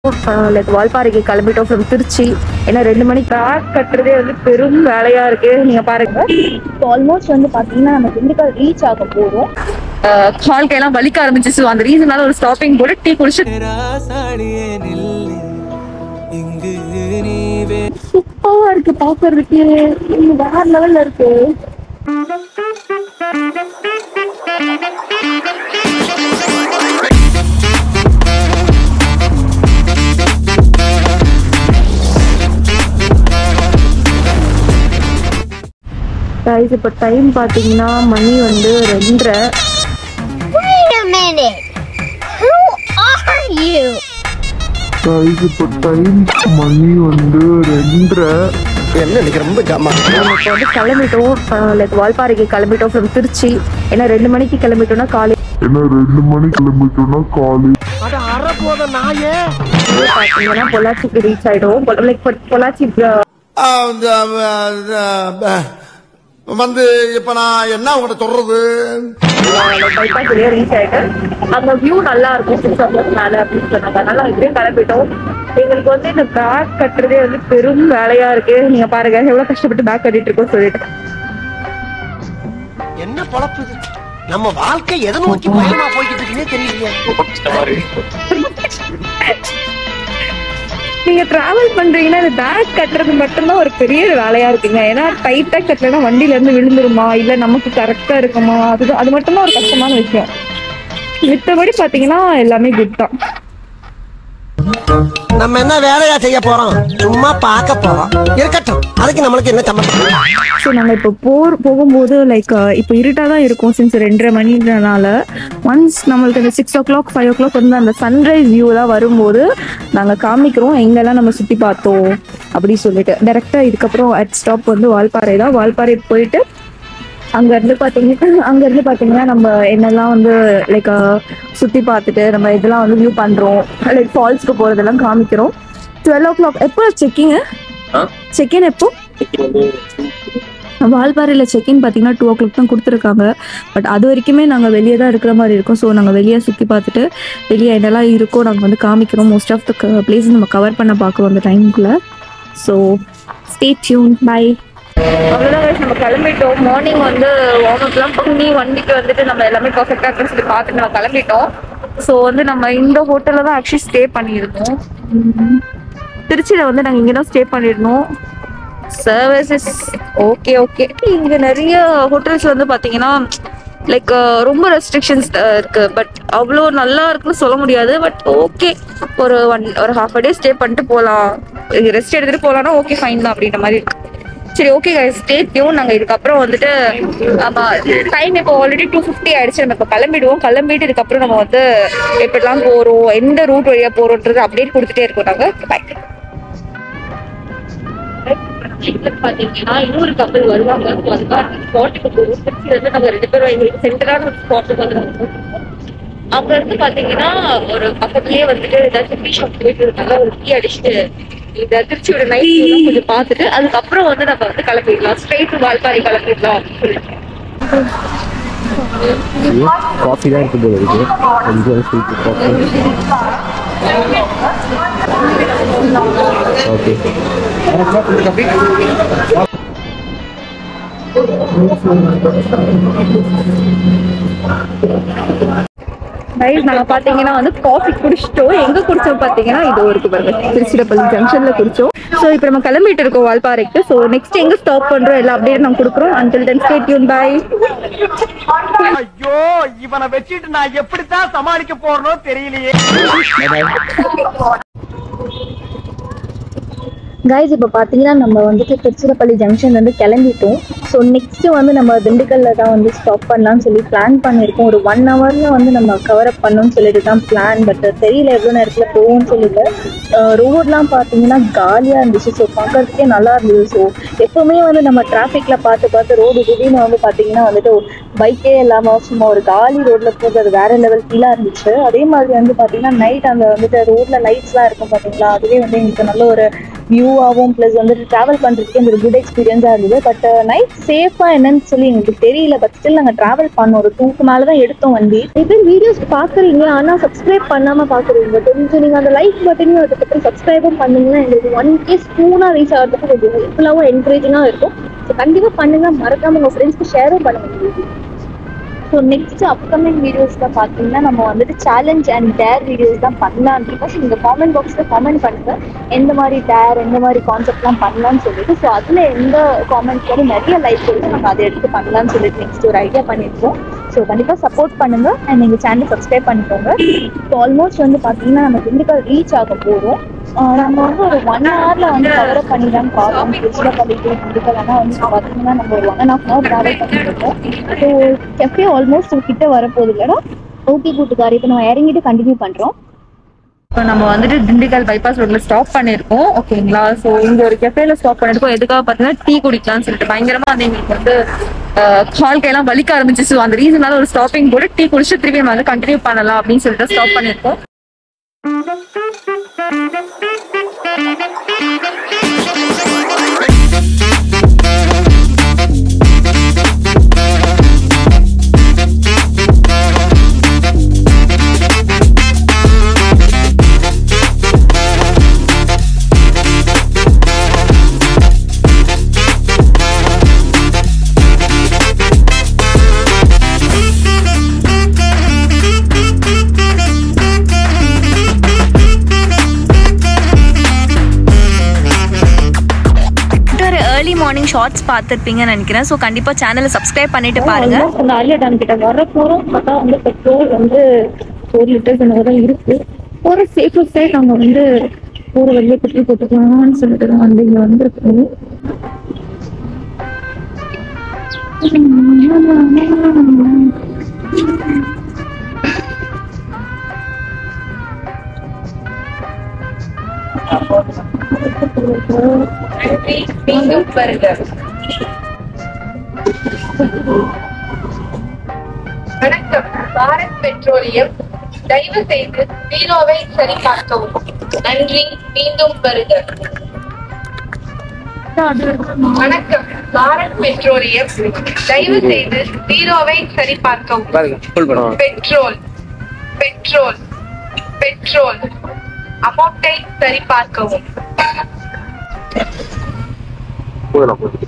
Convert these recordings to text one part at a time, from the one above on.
Like வால்பாறைக்கு கிளம்பிட்டோம் from Trichy ஏன்னா ரெண்டு மணிக்கு பேக் கட்டுறதே வந்து பெரும் வேலையா இருக்கு நீங்க பாருங்க ஆல்மோஸ்ட் வந்து பாத்தீங்கன்னா நம்ம திண்டுக்கல் ரீச் ஆக போறோம் கால் கையெல்லாம் வலிக்க ஆரம்பிச்சிச்சு அந்த ரீசனால ஒரு ஸ்டாப்பிங் போட்டு டீ குடிச்சு ராசாடியே நில்லு இங்கு நீவே சூப்பரா இருக்கு பாக்குறதுக்கு இது வேற லெவல்ல இருக்கு கைஸ் இப்போ டைம் பார்த்தீங்கன்னா மணி வந்து ரெண்டரை Wait a minute. Who are you? Guys இப்போ டைம் மணி வந்து ரெண்டரை என்ன இன்னைக்கு ரொம்ப ஜாமா நம்ம இப்போ வந்து கிளம்பிட்டோம் லைக் வால்பாறைக்கு கிளம்பிட்டோம் ஃப்ரம் திருச்சி ஏன்னா ரெண்டு மணிக்கு கிளம்பிட்டோம்னா காலை ஏன்னா ரெண்டு மணிக்கு கிளம்பிட்டோம்னா காலேஜ் பார்த்தீங்கன்னா பொள்ளாச்சிக்கு ரீச் ஆயிடும் லைக் பொள்ளாச்சி வந்து இப்ப நான் என்ன உங்கள்கிட்ட சொல்றது பைபாஸ் வழியா ரீச் ஆயிட்டு அந்த வியூ நல்லா இருக்கும் சிக்ஸ் ஓ கிளாக் மேல அப்படின்னு சொன்னாங்க அதனால இப்படியே கிளம்பிட்டோம் எங்களுக்கு வந்து இந்த பேக் கட்டுறதே வந்து பெரும் வேலையா இருக்கு நீங்க பாருங்க எவ்வளவு கஷ்டப்பட்டு பேக் கட்டிட்டு இருக்கோம் சொல்லிட்டு என்ன பொழப்பு இது நம்ம வாழ்க்கை எதை நோக்கி பயமா போய்கிட்டு இருக்குன்னே தெரியலையே நீங்க டிராவல் பண்றீங்கன்னா இந்த பேக் கட்டுறது மட்டும்தான் ஒரு பெரிய வேலையா இருக்குங்க ஏன்னா டைட்டா கட்டலன்னா வண்டியில இருந்து விழுந்துருமா இல்ல நமக்கு கரெக்டா இருக்குமா அது அது மட்டும்தான் ஒரு கஷ்டமான விஷயம் மித்தபடி பாத்தீங்கன்னா எல்லாமே குட் தான் நம்ம என்ன வேலையா செய்ய போறோம் சும்மா பார்க்க போறோம் இருக்கட்டும் அதுக்கு நம்மளுக்கு என்ன சம்பந்தம் ஸோ நாங்கள் இப்போ போர் போகும்போது லைக் இப்போ இருட்டாக தான் இருக்கும் சின்ஸ் ரெண்டரை மணின்றனால ஒன்ஸ் நம்மளுக்கு அந்த six o'clock five o'clock வந்து அந்த சன்ரைஸ் வியூலாம் வரும்போது நாங்கள் காமிக்கிறோம் எங்கெல்லாம் நம்ம சுற்றி பார்த்தோம் அப்படி சொல்லிட்டு டேரெக்டாக இதுக்கப்புறம் அட் ஸ்டாப் வந்து வால்பாறை தான் வால்பாறை போயிட்டு அங்க இருந்து பாத்தீங்கன்னா அங்க இருந்து பாத்தீங்கன்னா நம்ம என்னெல்லாம் வந்து லைக் சுத்தி பார்த்துட்டு நம்ம இதெல்லாம் வந்து வியூ பண்றோம் லைக் ஃபால்ஸ்க்கு போறதெல்லாம் காமிக்கிறோம் டுவெல் ஓ கிளாக் எப்போ செக்கிங் செக்கின் எப்போ வால்பாறையில் செக்இன் பார்த்தீங்கன்னா டூ ஓ கிளாக் தான் கொடுத்துருக்காங்க பட் அது வரைக்குமே நாங்கள் வெளியே தான் இருக்கிற மாதிரி இருக்கோம் ஸோ நாங்கள் வெளியே சுற்றி பார்த்துட்டு வெளியே என்னெல்லாம் இருக்கோ நாங்கள் வந்து காமிக்கிறோம் மோஸ்ட் ஆஃப் த பிளேஸ் நம்ம கவர் பண்ண பார்க்குறோம் அந்த டைமுக்குள்ளே ஸோ ஸ்டே டியூன் பை அவ்வளோதான் guys, நம்ம கிளம்பிட்டோம் மார்னிங் வந்து வார்ம் அப்லாம் பண்ணி வண்டிக்கு வந்துட்டு நம்ம எல்லாமே பர்ஃபெக்டாக இருக்குன்னு சொல்லி பார்த்துட்டு நம்ம கிளம்பிட்டோம் ஸோ வந்து நம்ம இந்த ஹோட்டலில் தான் ஆக்சுவலி ஸ்டே பண்ணியிருந்தோம் உம், திருச்சியில் வந்து நாங்கள் இங்கே தான் ஸ்டே பண்ணியிருந்தோம் சர்வீசஸ் ஓகே ஓகே இங்கே நிறைய ஹோட்டல்ஸ் வந்து பார்த்தீங்கன்னா லைக் ரொம்ப ரெஸ்ட்ரிக்ஷன்ஸ் இருக்கு பட் அவ்வளோ நல்லா இருக்குன்னு சொல்ல முடியாது பட் ஓகே ஒரு ஒன் ஒரு ஹாஃப் டே ஸ்டே பண்ணிட்டு போகலாம் ரெஸ்ட் எடுத்துட்டு போகலான்னா ஓகே ஃபைன் தான் அப்படின்ற மாதிரி இருக்கு சரி ஓகே கைஸ் ஸ்டே டியூன் நாங்கள் இதுக்கப்புறம் வந்துட்டு ஆமா டைம் இப்போ ஆல்ரெடி டூ ஃபிஃப்டி ஆயிடுச்சு நம்ம இப்போ கிளம்பிடுவோம் கிளம்பிட்டு இதுக்கப்புறம் நம்ம வந்து எப்படிலாம் போகிறோம் எந்த ரூட் வழியாக போகிறோன்றது அப்டேட் கொடுத்துட்டே இருக்கோம் நாங்கள் பாய் பாத்தீங்கன்னா இன்னொரு கப்பல் வருவாங்க So அதுக்காக ஸ்பாட்டுக்கு போகும் திருச்சியில இருந்து நம்ம ரெண்டு பேரும் எங்களுக்கு சென்டரான ஒரு ஸ்பாட்டுக்கு வந்து நாங்க போறோம். அங்க இருந்து பாத்தீங்கன்னா ஒரு பக்கத்துலயே வந்துட்டு ஏதாச்சும் டீ ஷாப் போயிட்டு இருந்தாங்க ஒரு டீ அடிச்சுட்டு இந்த திருச்சியோட நைட் கொஞ்சம் பார்த்துட்டு அதுக்கப்புறம் வந்து நம்ம வந்து கிளம்பிடலாம் ஸ்ட்ரெயிட் வால்பாறை கிளம்பிடலாம் அப்படின்னு சொல்லிட்டு காஃபி தான் இருக்கு போல இருக்கு கொஞ்சம் ஸ்வீட் காஃபி ஓகே ரைஸ் நாங்க பாத்தீங்கன்னா வந்து காஃபி குடிச்சிட்டோம் எங்க குடிச்சோம் பாத்தீங்கன்னா இது ஒரு பாருங்க திருச்சிரப்பள்ளி ஜங்ஷன்ல குடிச்சோம் சோ இப்போ நம்ம கிளம்பிட்டு இருக்கோம் வால்பாறைக்கு சோ நெக்ஸ்ட் எங்க ஸ்டாப் பண்றோம் எல்லா அப்டேட் நாங்க கொடுக்குறோம் until then stay tuned bye ஐயோ இவனை வச்சுட்டு நான் எப்படித்தான் சமாளிக்க போறனோ தெரியலையே கைஸ் இப்போ பார்த்தீங்கன்னா நம்ம வந்துட்டு திருச்சிரப்பள்ளி ஜங்ஷன் வந்து கிளம்பிட்டோம் ஸோ நெக்ஸ்ட் வந்து நம்ம திண்டுக்கல்ல தான் வந்து ஸ்டாப் பண்ணலாம்னு சொல்லி பிளான் பண்ணியிருக்கோம் ஒரு ஒன் ஹவர்ல வந்து நம்ம கவர் அப் பண்ணணும்னு சொல்லிட்டு தான் பிளான் பட் தெரியல எவ்வளோ நேரத்தில் போகும்னு சொல்லிட்டு ரோட்லாம் பார்த்தீங்கன்னா காலியாக இருந்துச்சு ஸோ பார்க்கறதுக்கே நல்லா இருந்தது ஸோ எப்பவுமே வந்து நம்ம டிராஃபிக்ல பார்த்து பார்த்து ரோடு திடீர்னு வந்து பார்த்தீங்கன்னா வந்துட்டு பைக்கே இல்லாமல் சும்மா ஒரு காலி ரோட்ல போகிறது அது வேற லெவல் ஃபீலாக இருந்துச்சு அதே மாதிரி வந்து பார்த்தீங்கன்னா நைட் அந்த வந்துட்டு ரோட்ல லைட்ஸ்லாம் இருக்கும் பார்த்தீங்களா அதுவே வந்து எங்களுக்கு நல்ல ஒரு வியூவாகவும் ப்ளஸ் வந்துட்டு ட்ராவல் பண்ணுறதுக்கு எனக்கு ஒரு குட் எக்ஸ்பீரியன்ஸாக இருந்தது பட் நைட் சேஃபாக என்னன்னு சொல்லி எங்களுக்கு தெரியல பட் ஸ்டில் நாங்கள் ட்ராவல் பண்ணோம் ஒரு டூக்கு மேலே தான் எடுத்தோம் வண்டி நிறைய பேர் வீடியோஸ் பார்க்குறீங்க ஆனால் சப்ஸ்கிரைப் பண்ணாமல் பார்க்குறீங்க கொஞ்சம் நீங்கள் அந்த லைக் பட்டனையும் அதுக்கப்புறம் சப்ஸ்கிரைபும் பண்ணீங்கன்னா எங்களுக்கு ஒன் கே ஸ்பூனாக ரீச் ஆகிறதுக்கு கொஞ்சம் ஹெல்ப்ஃபுல்லாகவும் என்கரேஜிங்காக இருக்கும் ஸோ கண்டிப்பாக பண்ணுங்க மறக்காம உங்கள் ஃப்ரெண்ட்ஸ்க்கு ஷேரும் பண்ணுங்க ஸோ நெக்ஸ்ட் அப்கமிங் வீடியோஸ்ல பார்த்தீங்கன்னா நம்ம வந்துட்டு சேலஞ்ச் அண்ட் டேர் வீடியோஸ் தான் பண்ணலாம்னு இருக்கோம் ஸோ நீங்கள் காமெண்ட் பாக்ஸில் காமெண்ட் பண்ணுங்க எந்த மாதிரி டேர் எந்த மாதிரி கான்செப்ட்லாம் பண்ணலாம்னு சொல்லிட்டு ஸோ அதில் எந்த காமெண்ட்ஸ் வந்து நிறைய லைக் கொடுத்து நம்ம அதை எடுத்து பண்ணலாம்னு சொல்லிட்டு நெக்ஸ்ட் ஒரு ஐடியா பண்ணியிருக்கோம் ஸோ கண்டிப்பாக சப்போர்ட் பண்ணுங்க அண்ட் எங்கள் சேனல் சப்ஸ்கிரைப் பண்ணிக்கோங்க ஸோ ஆல்மோஸ்ட் வந்து பார்த்தீங்கன்னா நம்ம திண்டுக்கல் ரீச் ஆக போகிறோம் நம்ம வந்து ஒரு ஒன் ஹவர்ல வந்து கவர் அப் பண்ணி தான் பார்க்கணும் திருச்சியில் பண்ணிட்டு திண்டுக்கல் ஆனால் வந்து பார்த்தீங்கன்னா நம்ம ஒரு one and half hour travel பண்ணிட்டு இருக்கோம் ஸோ கெஃபே ஆல்மோஸ்ட் கிட்ட வரப்போகுது இல்லைனா ஓகே கூட்டுக்காரி இப்போ நம்ம இறங்கிட்டு கண்டினியூ பண்ணுறோம் இப்போ நம்ம வந்துட்டு திண்டுக்கல் பைபாஸ் ரோட்ல ஸ்டாப் பண்ணிருக்கோம் ஓகேங்களா ஸோ இங்க ஒரு கெஃபேல ஸ்டாப் பண்ணிருக்கோம் எதுக்காக பார்த்தீங்கன்னா டீ குடிக்கலாம்னு சொல்லிட்டு பயங்கரமா வந்து எங்களுக்கு வந்து கால் கையெல்லாம் வலிக்க ஆரம்பிச்சு ஸோ அந்த ரீசனால ஒரு ஸ்டாப்பிங் போட்டு டீ குடிச்சு திருப்பி நம்ம வந்து கண்டினியூ பண்ணலாம் அப்படின்னு சொல்லிட்டு ஸ்டாப் பண்ணிருக்கோம் ஒரு ஏர்லி மார்னிங் ஷார்ட்ஸ் பார்த்துருப்பீங்கன்னு நினைக்கிறேன் ஸோ கண்டிப்பாக சேனலை சப்ஸ்கிரைப் பண்ணிட்டு பாருங்க Almost அந்த ஆலியா டேம் கிட்ட வர போறோம் பார்த்தா வந்து பெட்ரோல் வந்து ஃபோர் லிட்டர்ஸ் என்னவோ தான் இருக்கு ஒரு சேஃபர் சைட் நாங்க வந்து போற வழியே பெட்ரோல் போட்டுக்கலாம்னு சொல்லிட்டு தான் வந்து இங்க வந்திருக்கோம் வணக்கம் பாரத் பெட்ரோலியம் தயவு செய்து பீரோவை சரிபார்க்கவும் நன்றி மீண்டும் வருக வணக்கம் பாரத் பெட்ரோலியம் தயவு செய்து பீரோவை சரிபார்க்கவும் பாருங்க ஃபுல் பண்ணுவோம் பெட்ரோல் பெட்ரோல் பெட்ரோல் அமௌண்ட்டை சரிபார்க்கவும் போகலாம் போகலாம்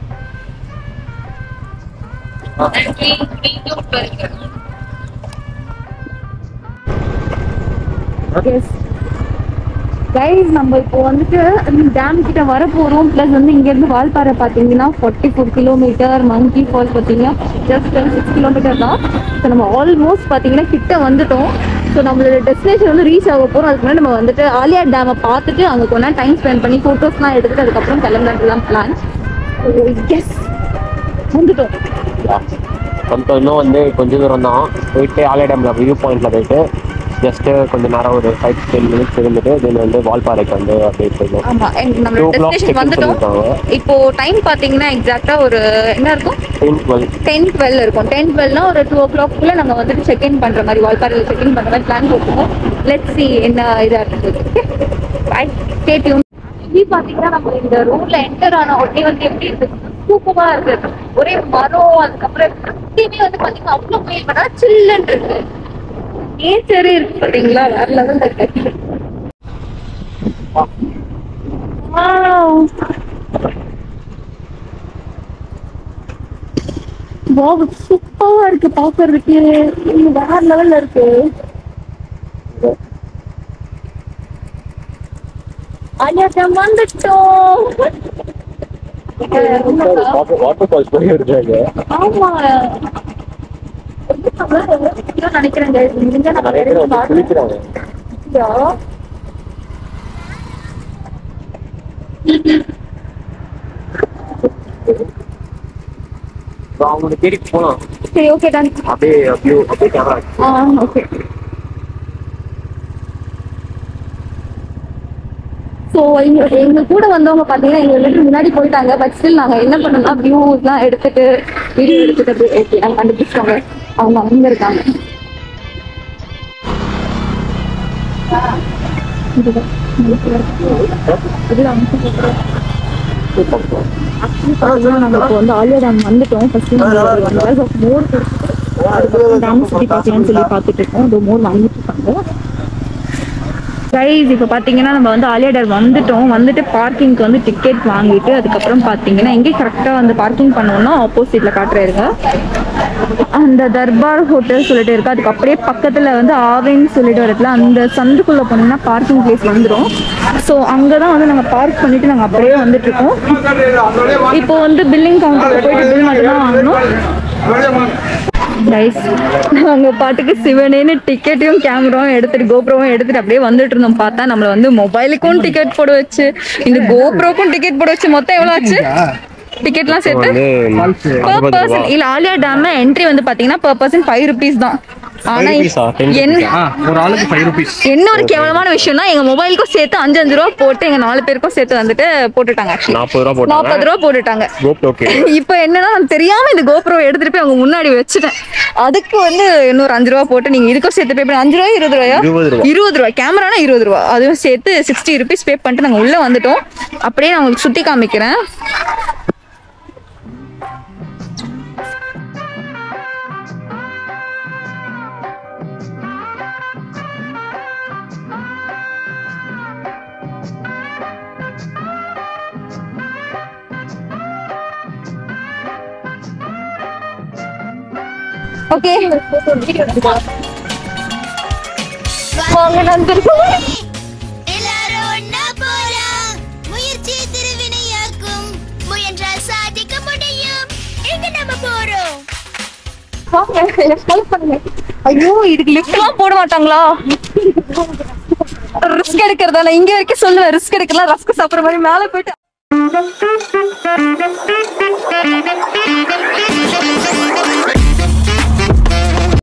நன்றி மீண்டும் வருக கைஸ் நம்ம இப்போ வந்துட்டு டேம் கிட்ட வர போறோம் ப்ளஸ் வந்து இங்க இருந்து வால்பாறை பாத்தீங்கன்னா forty four kilometre monkey falls பாத்தீங்கன்னா ஜஸ்ட் சிக்ஸ் கிலோமீட்டர் தான் ஸோ நம்ம ஆல்மோஸ்ட் பாத்தீங்கன்னா கிட்ட வந்துட்டோம் ஸோ நம்மளோட டெஸ்டினேஷன் வந்து ரீச் ஆக போறோம் அதுக்கு முன்னாடி நம்ம வந்துட்டு ஆலியா டேமை பார்த்துட்டு அங்க கொஞ்ச நேரம் டைம் ஸ்பெண்ட் பண்ணி ஃபோட்டோஸ்லாம் எடுத்துட்டு அதுக்கப்புறம் கிளம்புறதுலாம் பிளான் எஸ் வந்துட்டோம் கொஞ்சம் இன்னும் வந்து கொஞ்ச தூரம் தான் போயிட்டு ஆலியா டேம்ல வியூ பாயிண்ட்ல போயிட்டு ஜஸ்ட் கொஞ்ச நேரம் ஒரு ஃபைவ் டென் மினிட்ஸ் இருந்துட்டு தென் வந்து வால்பாறைக்கு வந்து அப்படியே போயிடும் ஆமா and டூ நம்மளோட ஓ கிளாக் டெஸ்டினேஷன் வந்துட்டோம் சொல்லியிருக்காங்க இப்போ டைம் பாத்தீங்கன்னா எக்ஸாக்டா ஒரு என்ன இருக்கும் டென் டுவெல் டென் டுவெல் இருக்கும் டென் டுவெல்னா ஒரு டூ ஓ கிளாக்குள்ள நாங்கள் வந்துட்டு செக் இன் பண்ணுற மாதிரி வால்பாறையில் செக் இன் பண்ணுற மாதிரி பிளான் போட்டுருக்கோம் லெட் சி என்ன இதாக இருக்குது பாய் ஸ்டேட்யூன் இது பார்த்தீங்கன்னா நம்ம இந்த ரூட்ல என்டர் ஆன உடனே வந்து எப்படி இருக்கு சூப்பரா இருக்கு ஒரே மரம் அதுக்கப்புறம் சுத்தியுமே வந்து பார்த்தீங்கன்னா அவ்வளோ ஃபீல் பண்ணா சில்லுன்னு இருக்கு நேச்சரே இருக்கு பார்த்தீங்களா வேற லெவலில் இருக்கு Wow. வாவ் சூப்பரா இருக்கு பாக்குறதுக்கு இது வேற லெவல்ல இருக்கு அநியாயம் வந்துட்டோம் வாட்டர் ஃபால்ஸ் போய் இருக்காங்க ஆமா இன்னும் நினைக்கிறேன் guys. முடிஞ்சா நம்ம நிறைய பேர் வந்து பார்க்கலாம். குளிக்கிறாங்க யா. So, அவங்களோட தேடி போலாம் சரி ஓகே டன் அப்படியே வியூ அப்படியே கேமரா ஆ ஓகே ஸோ எங்க எங்க கூட வந்தவங்க பார்த்தீங்கன்னா எங்க வீட்டு முன்னாடி போயிட்டாங்க பட் ஸ்டில் நாங்கள் என்ன பண்ணோம்னா வியூஸ்லாம் எடுத்துட்டு வீடியோ எடுத்துட்டு அப்படியே ஓகே நாங்கள் கண்டுபிடிச்சோங்க அவங்க அங்க இருக்காங்க இதுதான் நாங்க இப்போ வந்து ஆலியா டேம் வந்துட்டோம் first one class of more dam சுற்றி பார்க்கலாம்னு சொல்லி பார்த்துட்டு இருக்கோம் இந்த மோர் வாங்கிட்டு இருக்காங்க கைஸ் இப்போ பார்த்தீங்கன்னா நம்ம வந்து ஆலியா டேம் வந்துட்டோம் வந்துட்டு பார்க்கிங்க்கு வந்து டிக்கெட் வாங்கிட்டு அதுக்கப்புறம் பார்த்தீங்கன்னா எங்கே கரெக்டாக வந்து பார்க்கிங் பண்ணோம்னா ஆப்போசிட்டில் காட்டுறாருங்க அந்த தர்பார் ஹோட்டல் சொல்லிட்டு இருக்கு அதுக்கு அப்படியே பக்கத்தில் வந்து ஆவேன்னு சொல்லிட்டு ஒரு இடத்துல அந்த சந்துக்குள்ளே போனீங்கன்னா பார்க்கிங் பிளேஸ் வந்துடும் ஸோ அங்கே தான் வந்து நாங்கள் பார்க் பண்ணிட்டு நாங்கள் அப்படியே வந்துட்டு இருக்கோம் இப்போ வந்து பில்லிங் கவுண்டரில் போயிட்டு பில் மட்டும் தான் வாங்கணும் கைஸ் நாங்க பாட்டுக்கு சிவனேன்னு டிக்கெட்டையும் கேமராவும் எடுத்துட்டு கோப்ரோவும் எடுத்துட்டு அப்படியே வந்துட்டு இருந்தோம் பார்த்தா நம்மள வந்து மொபைலுக்கும் டிக்கெட் போட வச்சு இந்த கோப்ரோக்கும் டிக்கெட் போட வச்சு மொத்தம் எவ்வளவு ஆச்சு டிக்கெட்லாம் சேர்த்து வந்து per person இல்ல ஆலியா டேம் என்ட்ரி வந்து பாத்தீங்கன்னா per person ஃபைவ் ருபீஸ் தான் ஆனா rupees ஆ? 10 என்ன ஒரு ஆளுக்கு ஃபைவ் ருபீஸ் என்ன ஒரு கேவலமான விஷயம்னா எங்க மொபைலுக்கும் சேர்த்து அஞ்சு அஞ்சு ரூபா போட்டு எங்க நாலு பேருக்கும் சேர்த்து வந்துட்டு போட்டுட்டாங்க actually. நாற்பது ரூபா போட்டாங்க நாற்பது ரூபா போட்டுட்டாங்க கோப்ரோ ஓகே இப்போ என்னன்னா நான் தெரியாம இந்த கோப்ரோ எடுத்துட்டு போய் அவங்க முன்னாடி வச்சுட்டேன் அதுக்கு வந்து இன்னொரு அஞ்சு ரூபா போட்டு நீங்க இதுக்கும் சேர்த்து பே பண்ணி அஞ்சு ரூபாய் இருபது ரூபாயா இருபது ரூபா. இருபது ரூபா கேமரானா இருபது ரூபா அதுவும் சேர்த்து சிக்ஸ்டி ருபீஸ் பே பண்ணிட்டு நாங்க உள்ள வந்துட்டோம் அப்படியே நான் உங்களுக்கு சுத்தி காமிக்கிறேன் ஓகே வாங்க நண்பர்கள் எல்லாரும் ஒன்னா போலாம் முயற்சி திருவினையாக்கும் முயன்றால் சாதிக்க முடியும் எங்க நம்ம போறோம் ஐயோ இதுக்கு லிஃப்ட் எல்லாம் போட மாட்டாங்களா ரிஸ்க் எடுக்கிறதா நான் இங்க வரைக்கும் சொல்லுவேன் ரிஸ்க் எடுக்கலாம் ரஸ்க் சாப்பிடுற மாதிரி மேல போயிட்டு